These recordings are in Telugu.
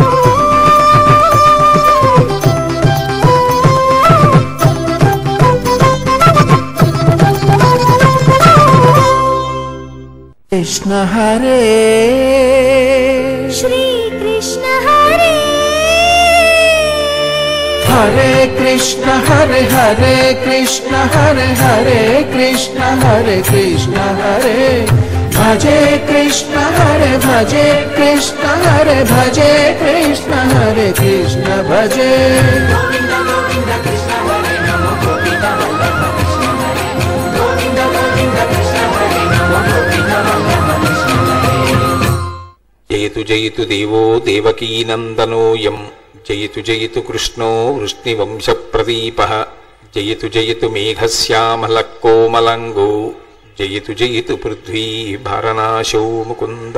కృష్ణ హరే श्रीकृष्ण हरे హరే కృష్ణ హరే హరే కృష్ణ హరే హరే కృష్ణ హరే కృష్ణ హరే భజే కృష్ణ హరే భజే కృష్ణ హరే భజే కృష్ణ హరే కృష్ణ భజే జయతు జయతు దేవో దేవకీనందనోయం జయతు జయతు కృష్ణో వృష్ణివంశప్రదీప జయతు జయతు మేఘశ్యామలకోమలంగో జయతు జయతు పృథ్వీ భరనాశో ముకుంద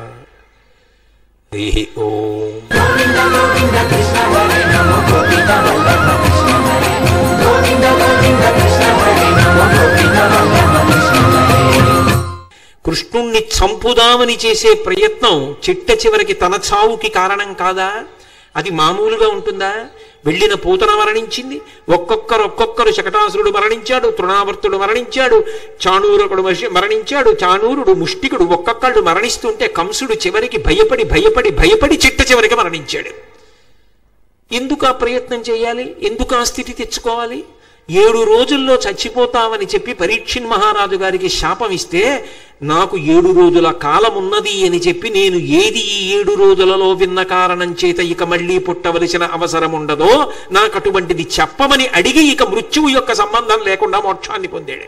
హరి ఓం కృష్ణుణ్ణి చంపుదామని చేసే ప్రయత్నం చిట్ట చివరికి తన చావుకి కారణం కాదా అది మామూలుగా ఉంటుందా వెళ్ళిన పూతన మరణించింది ఒక్కొక్కరు ఒక్కొక్కరు శకటాసురుడు మరణించాడు తృణావర్తుడు మరణించాడు చాణూరకుడు మషి- మరణించాడు చాణూరుడు ముష్టికుడు ఒక్కొక్కళ్ళు మరణిస్తుంటే కంసుడు చివరికి భయపడి భయపడి భయపడి చిట్ట చివరికి మరణించాడు ఎందుకు ఆ ప్రయత్నం చేయాలి ఎందుకు ఆ స్థితి తెచ్చుకోవాలి ఏడు రోజుల్లో చచ్చిపోతామని చెప్పి పరీక్షిన్ మహారాజు గారికి శాపం ఇస్తే నాకు ఏడు రోజుల కాలం ఉన్నది అని చెప్పి నేను ఏది ఈ ఏడు రోజులలో విన్న కారణం చేత ఇక మళ్ళీ పుట్టవలసిన అవసరం ఉండదో నాకు అటువంటిది చెప్పమని అడిగి ఇక మృత్యువు యొక్క సంబంధం లేకుండా మోక్షాన్ని పొందాడు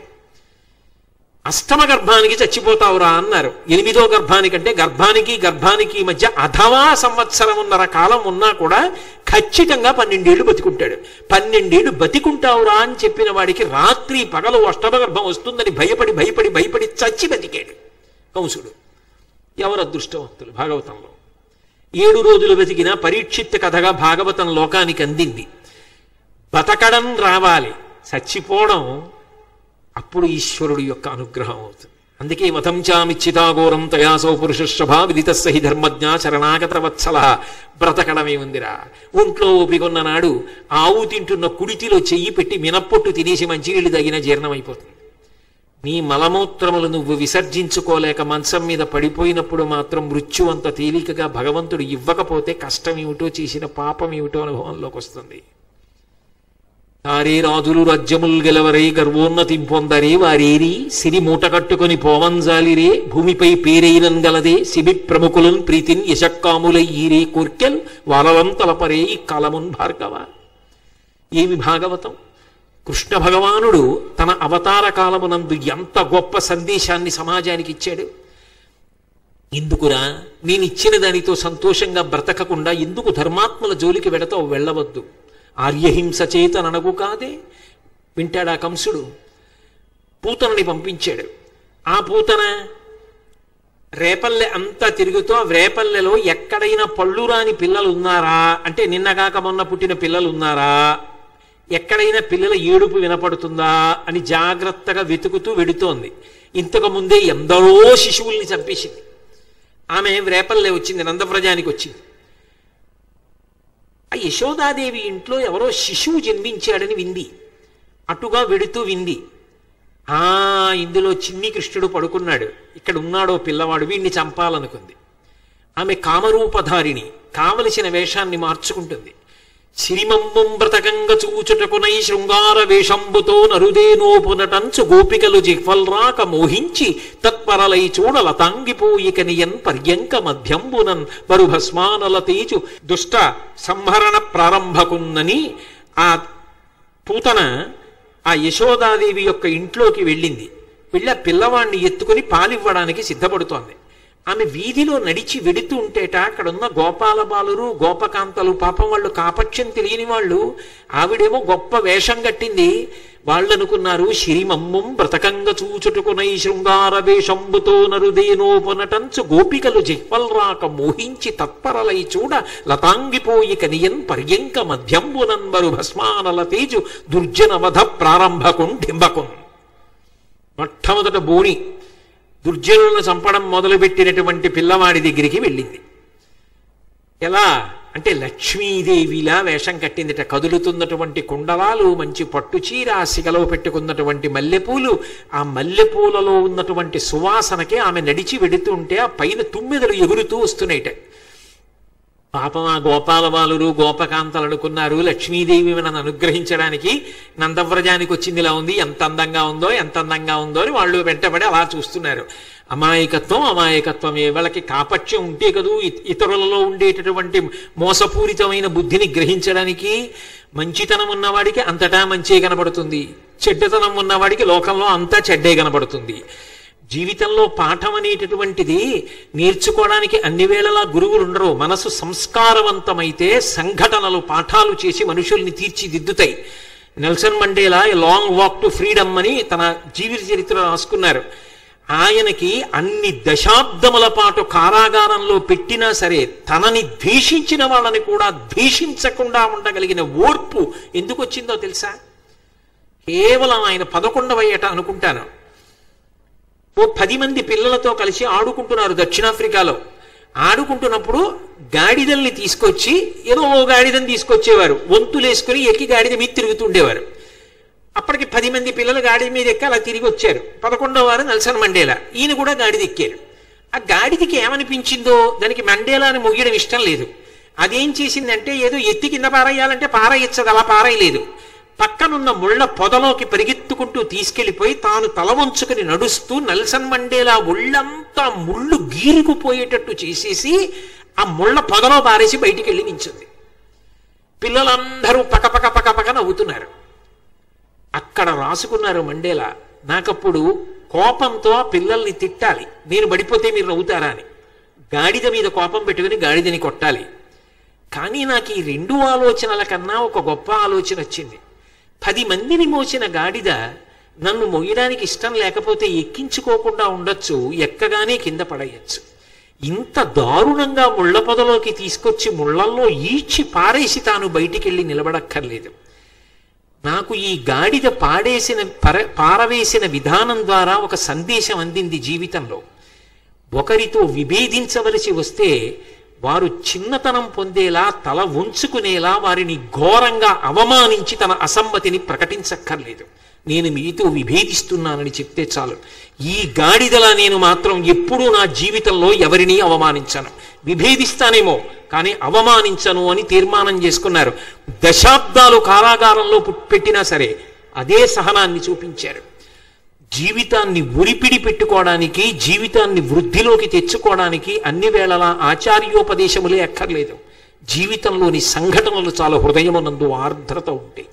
అష్టమ గర్భానికి చచ్చిపోతావురా అన్నారు ఎనిమిదో గర్భానికంటే గర్భానికి గర్భానికి మధ్య అధవా సంవత్సరం ఉన్నర కాలం ఉన్నా కూడా ఖచ్చితంగా పన్నెండేళ్లు బతికుంటాడు పన్నెండేళ్లు బతికుంటావురా అని చెప్పిన వాడికి రాత్రి పగలు అష్టమ గర్భం వస్తుందని భయపడి భయపడి భయపడి చచ్చి బతికాడు కంసుడు ఎవరు అదృష్టవంతులు భాగవతంలో ఏడు రోజులు బతికిన పరీక్షిత్ కథగా భాగవతం లోకానికి అందింది బతకడం రావాలి చచ్చిపోవడం అప్పుడు ఈశ్వరుడు యొక్క అనుగ్రహం అవుతుంది అందుకే వతంచామిచ్చితాఘోరం తయాసౌ పురుషశభా విదితస్స హి ధర్మజ్ఞ శరణాగత వత్సల బ్రతకడమే ఉందిరా ఒంట్లో ఓపికొన్న నాడు ఆవు తింటున్న కుడితిలో చెయ్యి పెట్టి మినప్పొట్టు తినేసి మంచినీళ్ళు తగిన జీర్ణమైపోతుంది నీ మలమూత్రములు నువ్వు విసర్జించుకోలేక మంచం మీద పడిపోయినప్పుడు మాత్రం మృత్యు అంత తేలికగా భగవంతుడు ఇవ్వకపోతే కష్టం ఏమిటో చేసిన పాపం ఏమిటో అనుభవంలోకి వస్తుంది తారే రాజులు రాజ్యముల్ గెలవరై గర్వోన్నతిం పొందరే వారేరి సిరి మూట కట్టుకొని పోవంజాలిరే భూమిపై పేరైనన్ గలదే సిబి ప్రముఖులన్ ప్రీతిన్ యశక్కాములై ఈరే కోర్కెల్ వాలవం తలపరే ఈ కలమున్ భార్గవ ఏమి భాగవతం కృష్ణ భగవానుడు తన అవతార కాలమునందు ఎంత గొప్ప సందేశాన్ని సమాజానికి ఇచ్చాడు ఎందుకురా నేను ఇచ్చిన దానితో సంతోషంగా బ్రతకకుండా ఎందుకు ధర్మాత్మల జోలికి వెడతావు వెళ్ళవద్దు ఆర్యహింస చేత ననగు కాదే వింటాడా కంసుడు పూతనని పంపించాడు ఆ పూతన రేపల్లె అంతా తిరుగుతూ ఆ రేపల్లెలో ఎక్కడైనా పళ్ళు రాని పిల్లలు ఉన్నారా అంటే నిన్నగాక మొన్న పుట్టిన పిల్లలు ఉన్నారా ఎక్కడైనా పిల్లల ఏడుపు వినపడుతుందా అని జాగ్రత్తగా వెతుకుతూ వెడుతోంది ఇంతకు ముందే ఎందరో శిశువుల్ని చంపేసింది ఆమె రేపల్లె వచ్చింది నందవ్రజానికి వచ్చింది ఆ యశోదాదేవి ఇంట్లో ఎవరో శిశువు జన్మించాడని వింది అటుగా వెడుతూ వింది ఆ ఇందులో చిన్ని కృష్ణుడు పడుకున్నాడు ఇక్కడ ఉన్నాడో పిల్లవాడు వీడిని చంపాలనుకుంది ఆమె కామరూపధారిణి కావలసిన వేషాన్ని మార్చుకుంటుంది సిరిమమ్మం బ్రతకంగ చూచుటకునై శృంగార వేషంబుతో నరుదేనోపునటంచు గోపికలు జిహ్వల్రాక మోహించి తత్పరలై చూడల తాంగిపోయిక నియన్ పర్యంక మధ్యంబునన్ వరు భస్మానల తేజు దుష్ట సంహరణ ప్రారంభకున్నని ఆ పూతన ఆ యశోదాదేవి యొక్క ఇంట్లోకి వెళ్ళింది వెళ్ళి ఆ పిల్లవాడిని ఎత్తుకుని పాలివ్వడానికి సిద్ధపడుతోంది ఆమె వీధిలో నడిచి వెడుతూ ఉంటేట అక్కడున్న గోపాల బాలురు గోపకాంతలు పాపం వాళ్ళు కాపక్ష్యం తెలియని వాళ్ళు ఆవిడేమో గొప్ప వేషం కట్టింది వాళ్ళు అనుకున్నారు శ్రీమమ్మం బ్రతకంగ చూచుటకునై శృంగార వేషంబుతో నరుదేనోపనటంచు గోపికలు జిహ్వల్రాక మోహించి తత్పరలై చూడ లతాంగిపోయి కనియన్ పర్యంక మధ్యంబునంబరు భస్మానల తేజు దుర్జనవధ ప్రారంభకుం డింబకుం మొట్టమొదట బోణి దుర్జనులను చంపడం మొదలుపెట్టినటువంటి పిల్లవాడి దగ్గరికి వెళ్ళింది ఎలా అంటే లక్ష్మీదేవిలా వేషం కట్టిందిట కదులుతున్నటువంటి కుండలాలు మంచి పట్టు చీర ఆ సిగలో పెట్టుకున్నటువంటి మల్లెపూలు ఆ మల్లెపూలలో ఉన్నటువంటి సువాసనకి ఆమె నడిచి వెడుతుంటే ఆ పైన తుమ్మెదలు ఎగురుతూ వస్తున్నాయిట పాపం ఆ గోపాల బాలురు గోపకాంతలు అనుకున్నారు లక్ష్మీదేవి నన్ను అనుగ్రహించడానికి నందవ్రజానికి వచ్చింది ఇలా ఉంది ఎంత అందంగా ఉందో ఎంత అందంగా ఉందో అని వాళ్ళు వెంటబడి అలా చూస్తున్నారు అమాయకత్వం అమాయకత్వమే వాళ్ళకి కాపట్యం ఉంటే కదూ ఇ- ఇతరులలో ఉండేటటువంటి మోసపూరితమైన బుద్ధిని గ్రహించడానికి మంచితనం ఉన్నవాడికి అంతటా మంచే కనబడుతుంది చెడ్డతనం ఉన్నవాడికి లోకంలో అంతా చెడ్డే కనబడుతుంది జీవితంలో పాఠం అనేటటువంటిది నేర్చుకోవడానికి అన్ని వేళలా గురువులు ఉండరు మనసు సంస్కారవంతమైతే సంఘటనలు పాఠాలు చేసి మనుషుల్ని తీర్చిదిద్దుతాయి Nelson Mandela long walk to freedom అని తన జీవిత చరిత్ర రాసుకున్నారు ఆయనకి అన్ని దశాబ్దముల పాటు కారాగారంలో పెట్టినా సరే తనని ద్వేషించిన వాళ్ళని కూడా ద్వేషించకుండా ఉండగలిగిన ఓర్పు ఎందుకు వచ్చిందో తెలుసా కేవలం ఆయన పదకొండవ ఏట అనుకుంటాను ఓ పది మంది పిల్లలతో కలిసి ఆడుకుంటున్నారు దక్షిణాఫ్రికాలో ఆడుకుంటున్నప్పుడు గాడిదల్ని తీసుకొచ్చి ఏదో ఓ గాడిదని తీసుకొచ్చేవారు వంతులేసుకుని ఎక్కి గాడిద మీద తిరుగుతుండేవారు అప్పటికి పది మంది పిల్లలు గాడిద మీద ఎక్కి అలా తిరిగి వచ్చారు పదకొండవ వారు నెల్సన్ మండేలా ఈయన కూడా గాడిద ఎక్కారు ఆ గాడిదకి ఏమనిపించిందో దానికి మండేలాని మొయ్యడం ఇష్టం లేదు అదేం చేసిందంటే ఏదో ఎత్తి కింద పారేయాలంటే పారేయచ్చదు అలా పారేయలేదు పక్కనున్న ముళ్ళ పొదలోకి పరిగెత్తుకుంటూ తీసుకెళ్లిపోయి తాను తల వంచుకుని నడుస్తూ నెల్సన్ మండేలా ఒళ్ళంతా ముళ్ళు గీరుకుపోయేటట్టు చేసేసి ఆ ముళ్ళ పొదలో పారేసి బయటికి వెళ్ళి నించుంది పిల్లలందరూ పకపక పకపక నవ్వుతున్నారు అక్కడ రాసుకున్నారు మండేలా నాకప్పుడు కోపంతో ఆ పిల్లల్ని తిట్టాలి నేను పడిపోతే మీరు నవ్వుతారా అని గాడిద మీద కోపం పెట్టుకుని గాడిదని కొట్టాలి కానీ నాకు ఈ రెండు ఆలోచనల కన్నా ఒక గొప్ప ఆలోచన వచ్చింది పది మందిని మోసిన గాడిద నన్ను మొయ్యడానికి ఇష్టం లేకపోతే ఎక్కించుకోకుండా ఉండొచ్చు ఎక్కగానే కింద పడేయచ్చు ఇంత దారుణంగా ముళ్ళ పొదలోకి తీసుకొచ్చి ముళ్ళల్లో ఈడ్చి పారేసి తాను బయటికెళ్ళి నిలబడక్కర్లేదు నాకు ఈ గాడిద పాడేసిన పర పారవేసిన విధానం ద్వారా ఒక సందేశం అందింది జీవితంలో ఒకరితో విభేదించవలసి వస్తే వారు చిన్నతనం పొందేలా తల ఉంచుకునేలా వారిని ఘోరంగా అవమానించి తన అసమ్మతిని ప్రకటించక్కర్లేదు నేను మీతో విభేదిస్తున్నానని చెప్తే చాలు ఈ గాడిదలా నేను మాత్రం ఎప్పుడూ నా జీవితంలో ఎవరినీ అవమానించను విభేదిస్తానేమో కానీ అవమానించను అని తీర్మానం చేసుకున్నారు దశాబ్దాలు కారాగారంలో పుట్- పెట్టినా సరే అదే సహనాన్ని చూపించారు జీవితాన్ని ఉరిపిడి పెట్టుకోవడానికి జీవితాన్ని వృద్ధిలోకి తెచ్చుకోవడానికి అన్ని వేళలా ఆచార్యోపదేశములే అక్కర్లేదు జీవితంలోని సంఘటనలు చాలా హృదయమునందు ఆర్ద్రత ఉంటాయి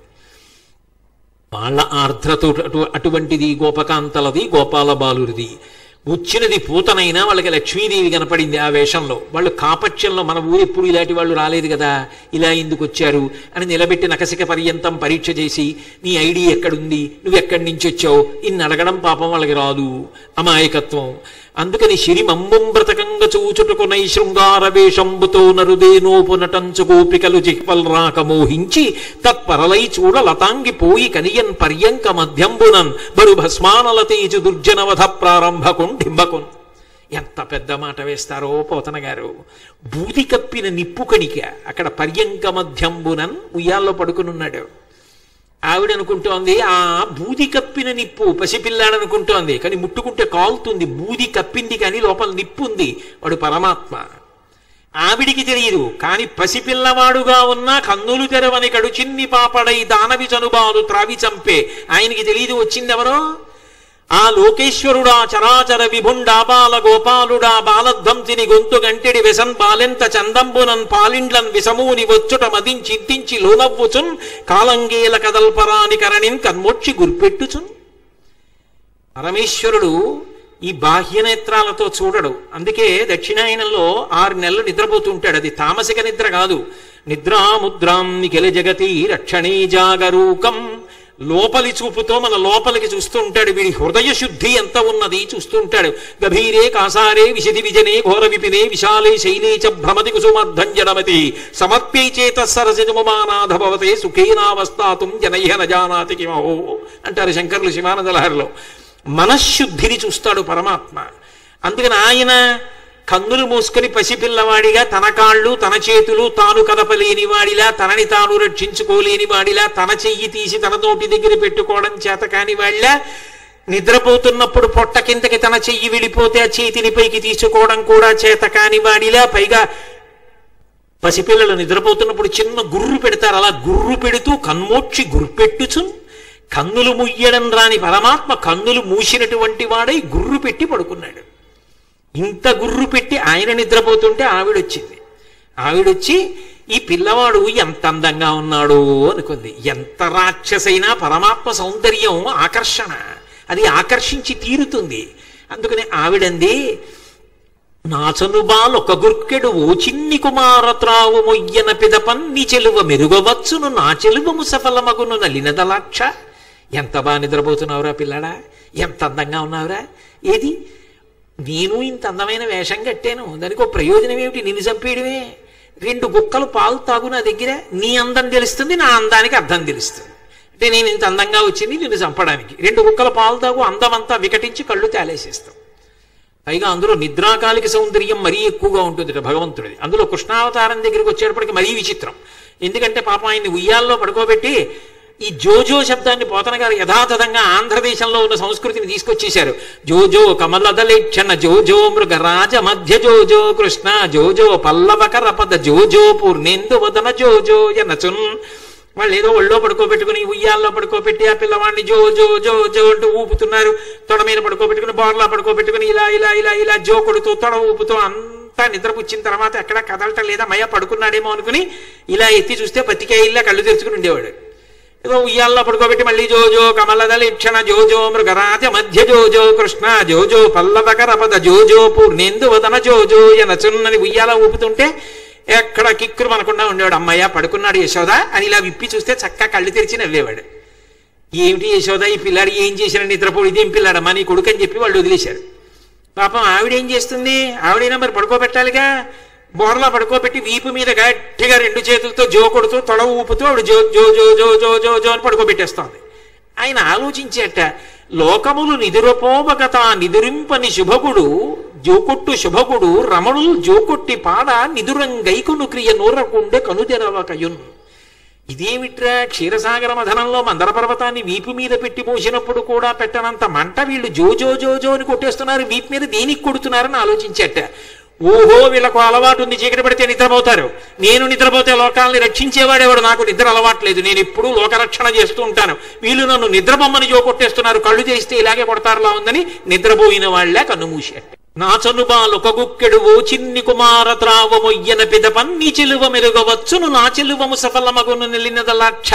వాళ్ళ ఆర్ద్రత అటు- అటువంటిది గోపకాంతలది గోపాల బాలుడిది వచ్చినది పూతనైనా వాళ్ళకి లక్ష్మీదేవి కనపడింది ఆ వేషంలో వాళ్ళు కాపట్యంలో మన ఊరు ఎప్పుడు ఇలాంటి వాళ్ళు రాలేదు కదా ఇలా ఎందుకు వచ్చారు అని నిలబెట్టి నకసిక పర్యంతం పరీక్ష చేసి నీ ఐడి ఎక్కడుంది నువ్వు ఎక్కడి నుంచి వచ్చావు ఇన్ని అడగడం పాపం వాళ్ళకి రాదు అమాయకత్వం అందుకని శిరిమంబుంబ్రతకంగా చూచుటకునై శృంగార వేషంబుతో నరుదేనోపు నటంచు గోపికలు జిహ్పల్ రాక మోహించి తత్పరలై చూడ లతాంగి పోయి కనియన్ పర్యంక మధ్యంబునన్ బరు భస్మానల తేజు దుర్జనవధ ప్రారంభకున్ డింబకున్ ఎంత పెద్ద మాట వేస్తారో పోతన గారు బూది కప్పిన నిప్పు కణిక అక్కడ పర్యంక మధ్యంబునన్ ఉయ్యాల్లో పడుకునున్నాడు ఆవిడ అనుకుంటోంది ఆ బూది కప్పిన నిప్పు పసిపిల్లాడు అనుకుంటోంది కానీ ముట్టుకుంటే కాలుతుంది బూది కప్పింది కానీ లోపల నిప్పు ఉంది వాడు పరమాత్మ ఆవిడికి తెలియదు కాని పసిపిల్లవాడుగా ఉన్న కన్నులు తెరవని కడు చిన్ని పాపడై దానవి చనుబాలు త్రావి చంపే ఆయనకి తెలియదు వచ్చిందెవరో ఆ లోకేశ్వరుడా చరాచర విభుండా బాల గోపాలుడా బాలధ్వంసిని గొంతు గంటెడి వెసన్ బాలెంత చందంబునన్ పాలిండ్లన్ విసమూని వచ్చుట మదించింతించి లోనవ్వుచున్ కాలంగేల కదల్పరాని కరణిన్ కన్మొచ్చి గుర్పెట్టుచున్ పరమేశ్వరుడు ఈ బాహ్యనేత్రాలతో చూడడు అందుకే దక్షిణాయనంలో ఆరు నెలలు నిద్రపోతుంటాడు అది తామసిక నిద్ర కాదు నిద్రాముద్రాం నిఖిల జగతి రక్షణే జాగరూకం లోపలి చూపుతో మన లోపలికి చూస్తూ ఉంటాడు వీడి హృదయ శుద్ధి ఎంత ఉన్నది చూస్తూ ఉంటాడు గభీరే కాసారే విశది విజనే ఘోర విపినే విశాలే శైలే చ భ్రమతి కుసుమర్ధం జనమతి సమర్ప్యై చేత సరసిజముమానాథ భవతే సుఖేనావస్థాతుం జనయ్య నజానాతి కిమహో అంటారు శంకరులు శివానంద లహరిలో మనశ్శుద్ధిని చూస్తాడు పరమాత్మ అందుకని ఆయన కన్నులు మూసుకొని పసిపిల్లవాడిగా తన కాళ్ళు తన చేతులు తాను కదపలేని వాడిలా తనని తాను రక్షించుకోలేని వాడిలా తన చెయ్యి తీసి తన నోటి దగ్గర పెట్టుకోవడం చేత కాని వాళ్ళ నిద్రపోతున్నప్పుడు పొట్ట కిందకి తన చెయ్యి విడిపోతే ఆ చేతిని పైకి తీసుకోవడం కూడా చేత కాని వాడిలా పైగా పసిపిల్లలు నిద్రపోతున్నప్పుడు చిన్న గుర్రు పెడతారు అలా గుర్రు పెడుతూ కన్మోక్షి గుర్పెట్టుచు కన్నులు ముయ్యడం రాని పరమాత్మ కన్నులు మూసినటువంటి వాడై గుర్రు పెట్టి పడుకున్నాడు ఇంత గుర్రు పెట్టి ఆయన నిద్రపోతుంటే ఆవిడొచ్చింది ఆవిడొచ్చి ఈ పిల్లవాడు ఎంత అందంగా ఉన్నాడు అనుకుంది ఎంత రాక్షసైనా పరమాత్మ సౌందర్యం ఆకర్షణ అది ఆకర్షించి తీరుతుంది అందుకని ఆవిడంది నాచను బాలొక గుర్కెడు ఓ చిన్ని కుమార త్రావు మొయ్యన పిదపన్ని చెలువ మెరుగవచ్చును నా చెలువము సఫలమగును నలినదలాక్ష ఎంత బాగా నిద్రపోతున్నావురా పిల్లడా ఎంత అందంగా ఉన్నావురా ఏది నేను ఇంత అందమైన వేషం కట్టాను దానికి ఒక ప్రయోజనం ఏమిటి నిన్ను చంపేయడమే రెండు గుక్కలు పాలు తాగు నా దగ్గర నీ అందం తెలుస్తుంది నా అందానికి అర్థం తెలుస్తుంది అంటే నేను ఇంత అందంగా వచ్చింది నిన్ను చంపడానికి రెండు గుక్కల పాలు తాగు అందమంతా వికటించి కళ్ళు తేలేసేస్తాం పైగా అందులో నిద్రాకాలిక సౌందర్యం మరీ ఎక్కువగా ఉంటుంది భగవంతుడిది అందులో కృష్ణావతారం దగ్గరికి వచ్చేటప్పటికి మరీ విచిత్రం ఎందుకంటే పాపం ఆయన్ని ఉయ్యాల్లో పడుకోబెట్టి ఈ జోజో శబ్దాన్ని పోతన గారు యథాతథంగా ఆంధ్రదేశంలో ఉన్న సంస్కృతిని తీసుకొచ్చేశారు జోజో కమలదలేక్షణ జోజో మృగరాజ మధ్య జోజో కృష్ణ జోజో పల్లవకర పద జోజో పూర్ణేందు వదన జోజో యనచున్ వాళ్ళు ఏదో ఒళ్ళో పడుకోబెట్టుకుని ఉయ్యాల్లో పడుకోబెట్టి ఆ పిల్లవాడిని జో జో జో జో అంటూ ఊపుతున్నారు తొడ మీద పడుకోబెట్టుకుని బోర్లా పడుకోబెట్టుకుని ఇలా ఇలా ఇలా ఇలా జో కొడుతూ తొడ ఊపుతూ అంతా నిద్రపుచ్చిన తర్వాత ఎక్కడ కదలటం లేదా మయ పడుకున్నాడేమో అనుకుని ఇలా ఎత్తి చూస్తే పత్తికాయల్లా కళ్ళు తెరుచుకుని ఉండేవాడు ఏదో ఉయ్యాల్లో పడుకోబెట్టి మళ్ళీ జో జో కమలదలిక్షణ జో జో మృగరాజ మధ్య జో జో కృష్ణ జో జో పల్లవకర పద జో జో పూర్ణేందు వదన జో జో ఎనచున్నది ఉయ్యాల ఊపుతుంటే ఎక్కడ కిక్కురు మనకుండా ఉండేవాడు అమ్మయ్య పడుకున్నాడు యశోద అని ఇలా విప్పి చూస్తే చక్కగా కళ్ళు తెరిచి నవ్వేవాడు ఏమిటి యశోద ఈ పిల్లాడు ఏం చేశాడు నిద్రపోడు ఇదేం పిల్లాడమ్మా నీ కొడుకు అని చెప్పి వాళ్ళు వదిలేశారు పాపం ఆవిడేం చేస్తుంది ఆవిడైనా మరి పడుకోబెట్టాలిగా బోర్లా పడుకోబెట్టి వీపు మీద గట్టిగా రెండు చేతులతో జో కొడుతూ తొడ ఊపుతూ ఆవిడ జో జో జో జో జో జో జో అని పడుకోబెట్టేస్తోంది ఆయన ఆలోచించేట లోకములు నిదురపోవగత నిదురింపని శుభగుడు జోకొట్టు శుభగుడు రమణులు జోకొట్టి పాడ నిదురంగైకును క్రియ నూరకుండే కనుదెరవకయున్ ఇదేమిట్రా క్షీరసాగర మధనంలో మందర పర్వతాన్ని వీపు మీద పెట్టి పోసినప్పుడు కూడా పెట్టనంత మంట వీళ్ళు జో జో జో జో అని కొట్టేస్తున్నారు వీపు మీద దేనికి కొడుతున్నారని ఆలోచించట ఓహో వీళ్ళకు అలవాటు ఉంది చీకటి పడితే నిద్రపోతారు నేను నిద్రపోతే లోకాలని రక్షించేవాడేవాడు నాకు నిద్ర అలవాట్లేదు నేను ఎప్పుడూ లోకరక్షణ చేస్తూ ఉంటాను వీళ్ళు నన్ను నిద్రబొమ్మని జో కొట్టేస్తున్నారు కళ్ళు చేస్తే ఇలాగే కొడతారులా ఉందని నిద్రపోయిన వాళ్లే కన్నుమూసేట నా చనుబాలొక గుక్కెడు ఓ చిన్ని కుమార త్రావమొయ్యన పిదపన్ని చెలువ మెరుగవచ్చును నా చెలువము సఫలమగును నెల్లినదలాక్ష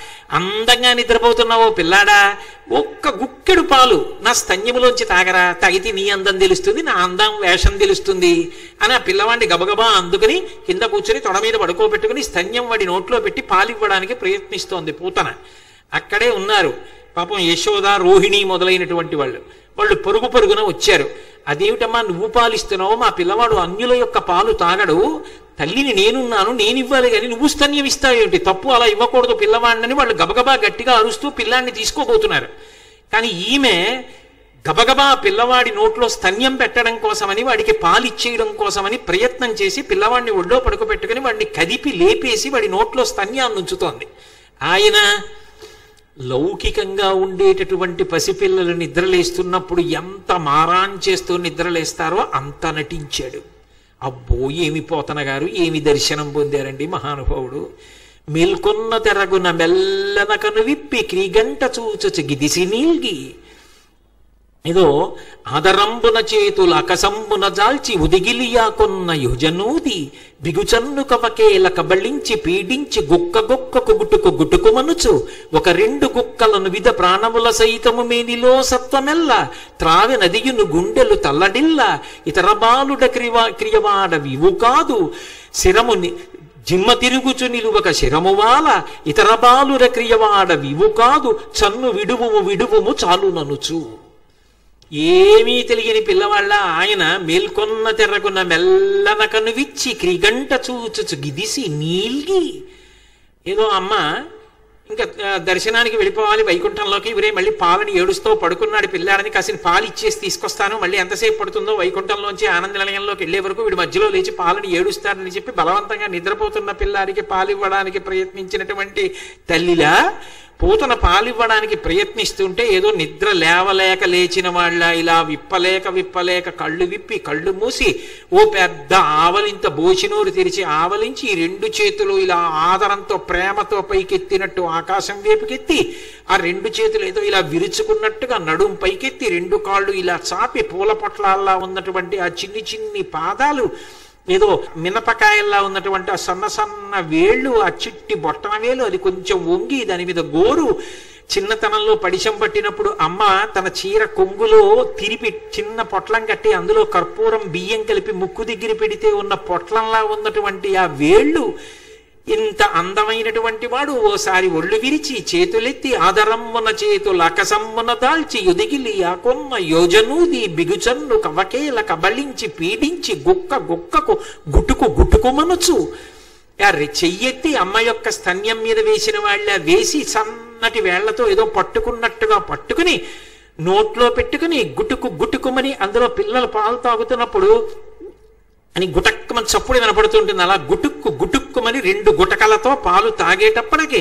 అందంగా నిద్రపోతున్నావో పిల్లాడా ఒక్క గుక్కెడు పాలు నా స్తన్యములోంచి తాగరా తాగితే నీ అందం తెలుస్తుంది నా అందం వేషం తెలుస్తుంది అని ఆ పిల్లవాడిని గబగబా అందుకుని కింద కూర్చుని తొడ మీద పడుకోబెట్టుకుని స్తన్యం వాడి నోట్లో పెట్టి పాలివ్వడానికి ప్రయత్నిస్తోంది పూతన అక్కడే ఉన్నారు పాపం యశోద రోహిణి మొదలైనటువంటి వాళ్ళు వాళ్ళు పరుగు పరుగున వచ్చారు అదేమిటమ్మా నువ్వు పాలిస్తున్నావు మా పిల్లవాడు అన్యుల యొక్క పాలు తాగడు తల్లిని నేనున్నాను నేను ఇవ్వాలి కానీ నువ్వు స్తన్యం ఇస్తావేమిటి తప్పు అలా ఇవ్వకూడదు పిల్లవాడిని వాళ్ళు గబగబా గట్టిగా అరుస్తూ పిల్లాన్ని తీసుకోబోతున్నారు కానీ ఈమె గబగబా పిల్లవాడి నోట్లో స్తన్యం పెట్టడం కోసమని వాడికి పాలిచ్చేయడం కోసమని ప్రయత్నం చేసి పిల్లవాడిని ఒళ్ళో పడుకోబెట్టుకుని వాడిని కదిపి లేపేసి వాడి నోట్లో స్తన్యాన్ని ఉంచుతోంది ఆయన లౌకికంగా ఉండేటటువంటి పసిపిల్లలు నిద్రలేస్తున్నప్పుడు ఎంత మారాన్ చేస్తూ నిద్రలేస్తారో అంత నటించాడు అబ్బో ఏమి పోతన గారు ఏమి దర్శనం పొందారండి మహానుభావుడు మేల్కొన్న తెరగున మెల్లన కను విప్పి క్రీగంట చూచు గిదిసి నీల్గి ఏదో ఆదరంబున చేతుల అకసంబున జాల్చి ఉదిగిలియా కొన్న యుజనూది బిగుచన్ను కవకేల కబళించి పీడించి గుక్క గుక్కకు గుటుకు గుటుకు మనుచు ఒక రెండు గుక్కలను విధ ప్రాణముల సైతము మేనిలో సత్వమెల్ల త్రావె నదియును గుండెలు తల్లడిల్ల ఇతర బాలుడ క్రియవా క్రియవాడ వివు కాదు శిరము ని- జిమ్మ తిరుగుచు నిలువక శిరమువాల ఇతర బాలుర క్రియవాడ వివు కాదు చన్ను విడువుము విడువుము చాలుననుచు ఏమీ తెలియని పిల్లవాళ్ళ ఆయన మేల్కొన్న తెర్రకున్న మెల్లన కనువిచ్చి క్రిగంట చూచుచు గిదిసి నీల్గి ఏదో అమ్మ ఇంకా ఆ, దర్శనానికి వెళ్ళిపోవాలి వైకుంఠంలోకి ఇవరే మళ్ళీ పాలని ఏడుస్తూ పడుకున్నాడు పిల్లాడని కాసిన పాలు ఇచ్చేసి తీసుకొస్తాను మళ్ళీ ఎంతసేపు పడుతుందో వైకుంఠంలోంచి ఆనంద నిలయంలోకి వెళ్ళే వరకు వీడు మధ్యలో లేచి పాలని ఏడుస్తారని చెప్పి బలవంతంగా నిద్రపోతున్న పిల్లాడికి పాలు ఇవ్వడానికి ప్రయత్నించినటువంటి తల్లిలా పూతన పాలివ్వడానికి ప్రయత్నిస్తుంటే ఏదో నిద్ర లేవలేక లేచిన వాళ్ళ ఇలా విప్పలేక విప్పలేక కళ్ళు విప్పి కళ్ళు మూసి ఓ పెద్ద ఆవలింత బోచినోరు తెరిచి ఆవలించి ఈ రెండు చేతులు ఇలా ఆదరంతో ప్రేమతో పైకెత్తినట్టు ఆకాశం వైపుకెత్తి ఆ రెండు చేతులు ఏదో ఇలా విరుచుకున్నట్టుగా నడుం పైకెత్తి రెండు కాళ్ళు ఇలా చాపి పూల పొట్లాల్లా ఉన్నటువంటి ఆ చిన్ని చిన్ని పాదాలు ఏదో మినపకాయల్లా ఉన్నటువంటి ఆ సన్న సన్న వేళ్ళు ఆ చిట్టి బొట్టన వేలు అది కొంచెం వంగి దాని మీద గోరు చిన్నతనంలో పడిశం పట్టినప్పుడు అమ్మ తన చీర కొంగులో తిరిపి చిన్న పొట్లం కట్టి అందులో కర్పూరం బియ్యం కలిపి ముక్కు దగ్గర పెడితే ఉన్న పొట్లంలా ఉన్నటువంటి ఆ వేళ్ళు ఇంత అందమైనటువంటి వాడు ఓసారి ఒళ్ళు విరిచి చేతులెత్తి ఆదరమ్మున చేతుల అకసమ్మున దాల్చి ఎదిగిలి ఆ కొన్న యోజనూది బిగుచన్ను కవకేల కబళించి పీడించి గుక్క గుక్కకు గుటుకు గుటుకుమనుచు ఆ రె- చెయ్యెత్తి అమ్మ యొక్క స్తన్యం మీద వేసిన వాళ్ళ వేసి సన్నటి వేళ్లతో ఏదో పట్టుకున్నట్టుగా పట్టుకుని నోట్లో పెట్టుకుని గుటుకు గుటుకుమని అందులో పిల్లలు పాలు తాగుతున్నప్పుడు అని గుటక్కుమని చప్పుడు వినపడుతుంటుంది అలా గుటుక్కు గుటుక్కుమని రెండు గుటకలతో పాలు తాగేటప్పటికి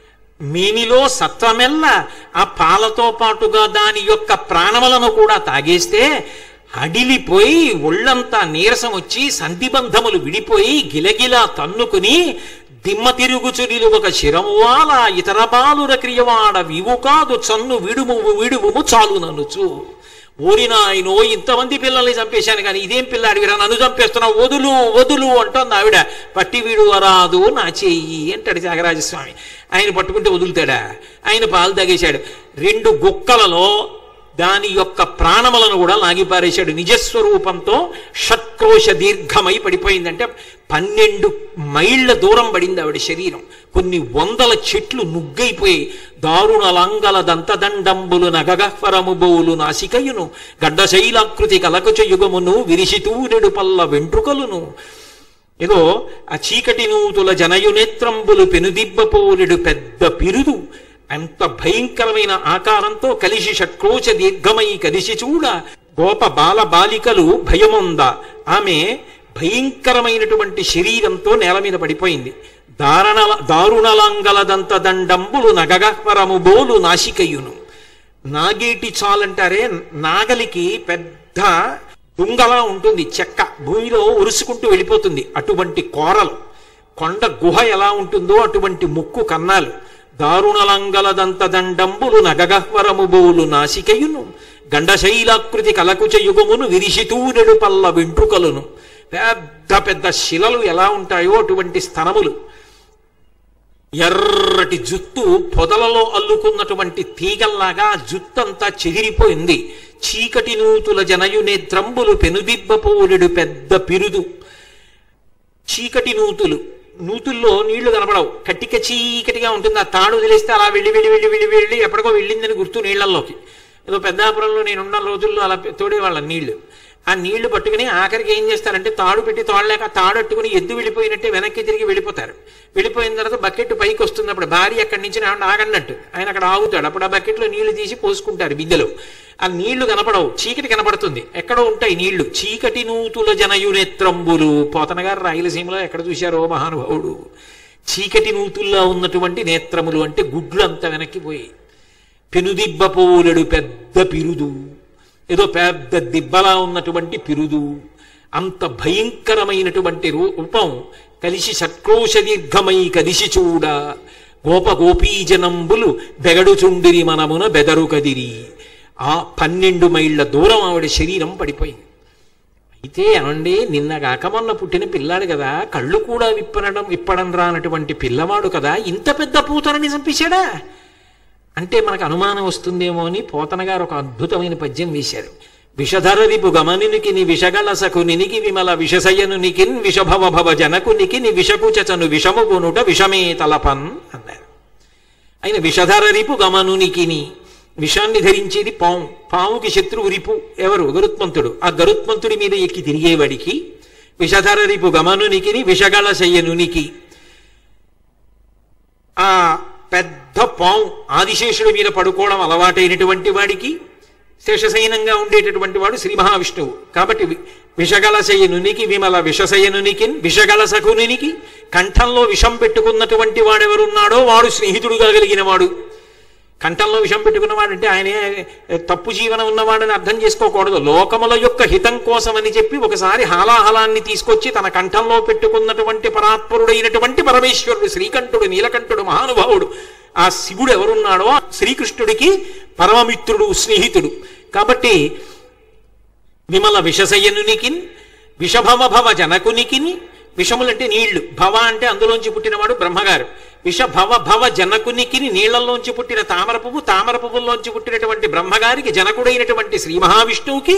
మేనిలో సత్వమెల్ల ఆ పాలతో పాటుగా దాని యొక్క ప్రాణములను కూడా తాగేస్తే అడిలిపోయి ఒళ్ళంతా నీరసం వచ్చి సంధిబంధములు విడిపోయి గిలగిలా తన్నుకుని దిమ్మ తిరుగుచుడిలు ఒక శిరమువాల ఇతర బాలుర క్రియవాడ వివు కాదు చన్ను విడుము విడువుము చాలు ననుచు ఓరి నాయనో ఇంతమంది పిల్లల్ని చంపేశాను కానీ ఇదేం పిల్లాడివిరా నన్ను చంపేస్తున్నావు వదులు వదులు అంటోంది ఆవిడ పట్టి వీడు వరాదు నా చెయ్యి అంటాడు త్యాగరాజస్వామి ఆయన పట్టుకుంటే వదులుతాడా ఆయన పాలు తాగేశాడు రెండు గుక్కలలో దాని యొక్క ప్రాణములను కూడా లాగిపారేశాడు నిజస్వరూపంతో షట్క్రోశ దీర్ఘమై పడిపోయిందంటే పన్నెండు మైళ్ళ దూరం పడింది ఆవిడ శరీరం కొన్ని వందల చెట్లు నుగ్గైపోయి దారుణ లంగల దంతదండంబులు నగగహ్వరము బోలు నాసికయును గడ్డశైలాకృతి కలకుచ యుగమును విరిసితూనెడు పల్ల వెంట్రుకలును ఏదో ఆ చీకటి నూతుల జనయునేత్రంబులు పెనుదిబ్బపోలెడు పెద్ద పిరుదు అంత భయంకరమైన ఆకారంతో కలిసి షట్కోచ దీర్ఘమై కలిసి చూడ గోప బాల బాలికలు భయముంద ఆమె భయంకరమైనటువంటి శరీరంతో నేల మీద పడిపోయింది దారుణ దారుణలంగలదంత దండంబులు నగగహ్వరము బోలు నాసికయును నాగేటి చాలంటారే నాగలికి పెద్ద దుంగలా ఉంటుంది చెక్క భూమిలో ఉరుసుకుంటూ వెళ్ళిపోతుంది అటువంటి కోరలు కొండ గుహ ఎలా ఉంటుందో అటువంటి ముక్కు కన్నాలు దారుణలంగలదంత దండంబులు నగగహ్వరము బోలు నాసికయును గండశైలాకృతి కలకుచ యుగమును విరిసితూనెడు పల్ల వెంట్రుకలును పెద్ద పెద్ద శిలలు ఎలా ఉంటాయో అటువంటి స్తనములు ఎర్రటి జుత్తు పొదలలో అల్లుకున్నటువంటి తీగల్లాగా ఆ జుత్తంతా చెదిరిపోయింది చీకటి నూతుల జనయునేత్రంబులు పెనుదిబ్బపోలెడు పెద్ద పిరుదు చీకటి నూతులు నూతుల్లో నీళ్లు కనపడవు కట్టిక చీకటిగా ఉంటుంది ఆ తాడు వదిలేస్తే అలా వెళ్ళి వెళ్ళి వెళ్ళి వెళ్ళి వెళ్ళి ఎప్పటికో వెళ్ళిందని గుర్తు నీళ్లలోకి ఏదో పెద్దాపురంలో నేనున్న రోజుల్లో అలా తోడేవాళ్ళ నీళ్లు ఆ నీళ్లు పట్టుకుని ఆఖరికి ఏం చేస్తారంటే తాడు పెట్టి తోడలేక తాడు అట్టుకుని ఎద్దు వెళ్ళిపోయినట్టే వెనక్కి తిరిగి వెళ్ళిపోతారు వెళ్ళిపోయిన తర్వాత బకెట్ పైకి వస్తున్నప్పుడు భార్య అక్కడి నుంచి ఆవిడ ఆగన్నట్టు ఆయన అక్కడ ఆగుతాడు అప్పుడు ఆ బకెట్లో నీళ్లు తీసి పోసుకుంటారు బిద్దెలో ఆ నీళ్లు కనపడవు చీకటి కనపడుతుంది ఎక్కడో ఉంటాయి నీళ్లు చీకటి నూతుల జనయునేత్రంబులు పోతన గారు రాయలసీమలో ఎక్కడ చూశారో మహానుభావుడు చీకటి నూతుల్లో ఉన్నటువంటి నేత్రములు అంటే గుడ్లు అంత వెనక్కి పోయి పెనుదిబ్బ పోలెడు పెద్ద పిరుదు ఏదో పెద్ద దిబ్బలా ఉన్నటువంటి పిరుదు అంత భయంకరమైనటువంటి రూపం కలిసి షట్క్రోశ దీర్ఘమై కలిసి చూడ గోప గోపీజనంబులు బెగడుచుండిరి మనమున బెదరు కదిరి ఆ పన్నెండు మైళ్ళ దూరం ఆవిడ శరీరం పడిపోయింది అయితే ఏమండి నిన్నగాక మొన్న పుట్టిన పిల్లాడు కదా కళ్ళు కూడా విప్పనడం విప్పడం రానటువంటి పిల్లవాడు కదా ఇంత పెద్ద పూతనని చంపేశాడా అంటే మనకు అనుమానం వస్తుందేమో అని పోతన గారు ఒక అద్భుతమైన పద్యం వేశారు విషధర రిపు గమనునికి ని విషగళసకు నినికి విమల విషసయనునికిన్ విషభవ భవ జనకునికి ని విషకుచను విషము కొనుట విషమే తలపన్ అన్నారు ఆయన విషధర రిపు గమనునికిని విషాన్ని ధరించేది పాము పాముకి శత్రువు రిపు ఎవరు గరుత్మంతుడు ఆ గరుత్మంతుడి మీద ఎక్కి తిరిగేవాడికి విషధర రిపు గమనునికిని విషగళ శయ్యనునికి ఆ పెద్ద పాము ఆదిశేషుడి మీద పడుకోవడం అలవాటైనటువంటి వాడికి శేషశయనంగా ఉండేటటువంటి వాడు శ్రీ మహావిష్ణువు కాబట్టి వి- విషగలశయనునికి విమల విషశయనునికి విషగలసకునికి కంఠంలో విషం పెట్టుకున్నటువంటి వాడెవరున్నాడో వాడు స్నేహితుడుగా కలిగిన వాడు కంఠంలో విషం పెట్టుకున్నవాడంటే ఆయనే తప్పు జీవనం ఉన్నవాడని అర్థం చేసుకోకూడదు లోకముల యొక్క హితం కోసమని చెప్పి ఒకసారి హాలాహలాన్ని తీసుకొచ్చి తన కంఠంలో పెట్టుకున్నటువంటి పరాత్పరుడైనటువంటి పరమేశ్వరుడు శ్రీకంఠుడు నీలకంఠుడు మహానుభావుడు ఆ శివుడు ఎవరున్నాడో ఆ శ్రీకృష్ణుడికి పరమమిత్రుడు స్నేహితుడు కాబట్టి విమల విషశయనునికి విషభవ భవ జనకునికి విషములంటే నీళ్లు భవ అంటే అందులోంచి పుట్టినవాడు బ్రహ్మగారు విష భవ భవ జనకునికి నీళ్లలోంచి పుట్టిన తామర పువ్వు తామర పువ్వుల్లోంచి పుట్టినటువంటి బ్రహ్మగారికి జనకుడైనటువంటి శ్రీ మహావిష్ణువుకి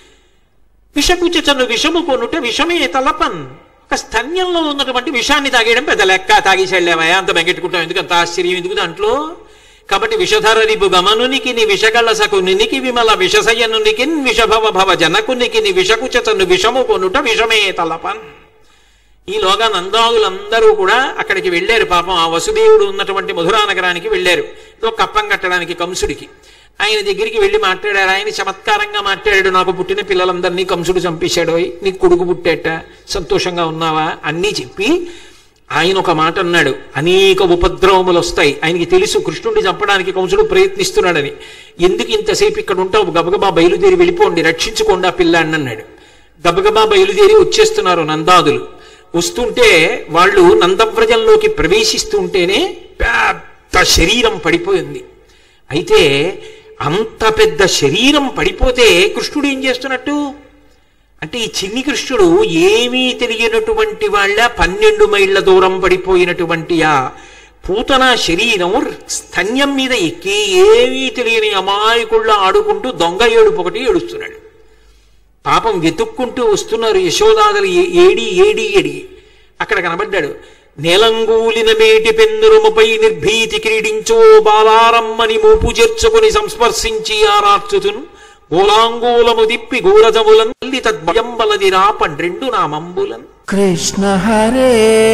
విషకుచను విషము కొనుట విషమే తలపన్ ఒక స్తన్యంలో ఉన్నటువంటి విషాన్ని తాగేయడం పెద్ద లెక్క తాగేసాళ్ళేమయ్యా అంత బెంగెట్టుకుంటాం ఎందుకు అంత ఆశ్చర్యం ఎందుకు దాంట్లో కాబట్టి విషధర రిపు గమనునికి ని విషగలసకునికి విమల విషసయనునికి విషభవ భవ జనకునికి ని విషకుచను విషము కొనుట విషమే తలపన్ ఈలోగా నందాదులందరూ కూడా అక్కడికి వెళ్ళారు పాపం ఆ వసుదేవుడు ఉన్నటువంటి మధురా నగరానికి వెళ్ళారు ఏదో కప్పం కట్టడానికి కంసుడికి ఆయన దగ్గరికి వెళ్ళి మాట్లాడారు ఆయన చమత్కారంగా మాట్లాడాడు నాకు పుట్టిన పిల్లలందరినీ కంసుడు చంపేశాడు నీకు కొడుకు పుట్టేట సంతోషంగా ఉన్నావా అన్నీ చెప్పి ఆయన ఒక మాట అన్నాడు అనేక ఉపద్రవములు వస్తాయి ఆయనకి తెలుసు కృష్ణుడిని చంపడానికి కంసుడు ప్రయత్నిస్తున్నాడని ఎందుకు ఇంతసేపు ఇక్కడ ఉంటావు గబగబా బయలుదేరి వెళ్ళిపోండి రక్షించుకోండి ఆ పిల్లాడిని అన్నాడు గబగబా బయలుదేరి వచ్చేస్తున్నారు నందాదులు వస్తుంటే వాళ్ళు నందవ్రజంలోకి ప్రవేశిస్తుంటేనే పెద్ద శరీరం పడిపోయింది అయితే అంత పెద్ద శరీరం పడిపోతే కృష్ణుడు ఏం చేస్తున్నట్టు అంటే ఈ చిన్ని కృష్ణుడు ఏమీ తెలియనటువంటి వాళ్ళ పన్నెండు మైళ్ళ దూరం పడిపోయినటువంటి ఆ పూతన శరీరం స్తన్యం మీద ఎక్కి ఏమీ తెలియని అమాయకుళ్ళ ఆడుకుంటూ దొంగ ఏడుపు ఒకటి ఏడుస్తున్నాడు పాపం వెతుక్కుంటూ వస్తున్నారు యశోదాదలు ఏ- ఏడి ఏడి ఏడి అక్కడ కనబడ్డాడు నేలంగూలిన మేటి పెన్నురుముపై నిర్భీతి క్రీడించో బాలారమ్మని మూపు చేర్చుకుని సంస్పర్శించి ఆరార్చుతును గోలాంగూలము దిప్పి గోరజములన్ తల్లి తద్భయం బలది రాపండ్రెండు నామంబులన్ కృష్ణ హరే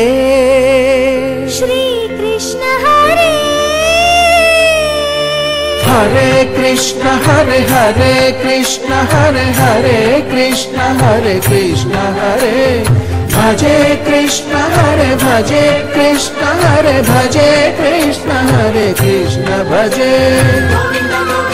श्री कृष्ण हरे హరే కృష్ణ హరే హరే కృష్ణ హరే హరే కృష్ణ హరే కృష్ణ హరే భజే కృష్ణ హరే భజే కృష్ణ హరే భజే కృష్ణ హరే కృష్ణ భజే गोविन्द गोविन्द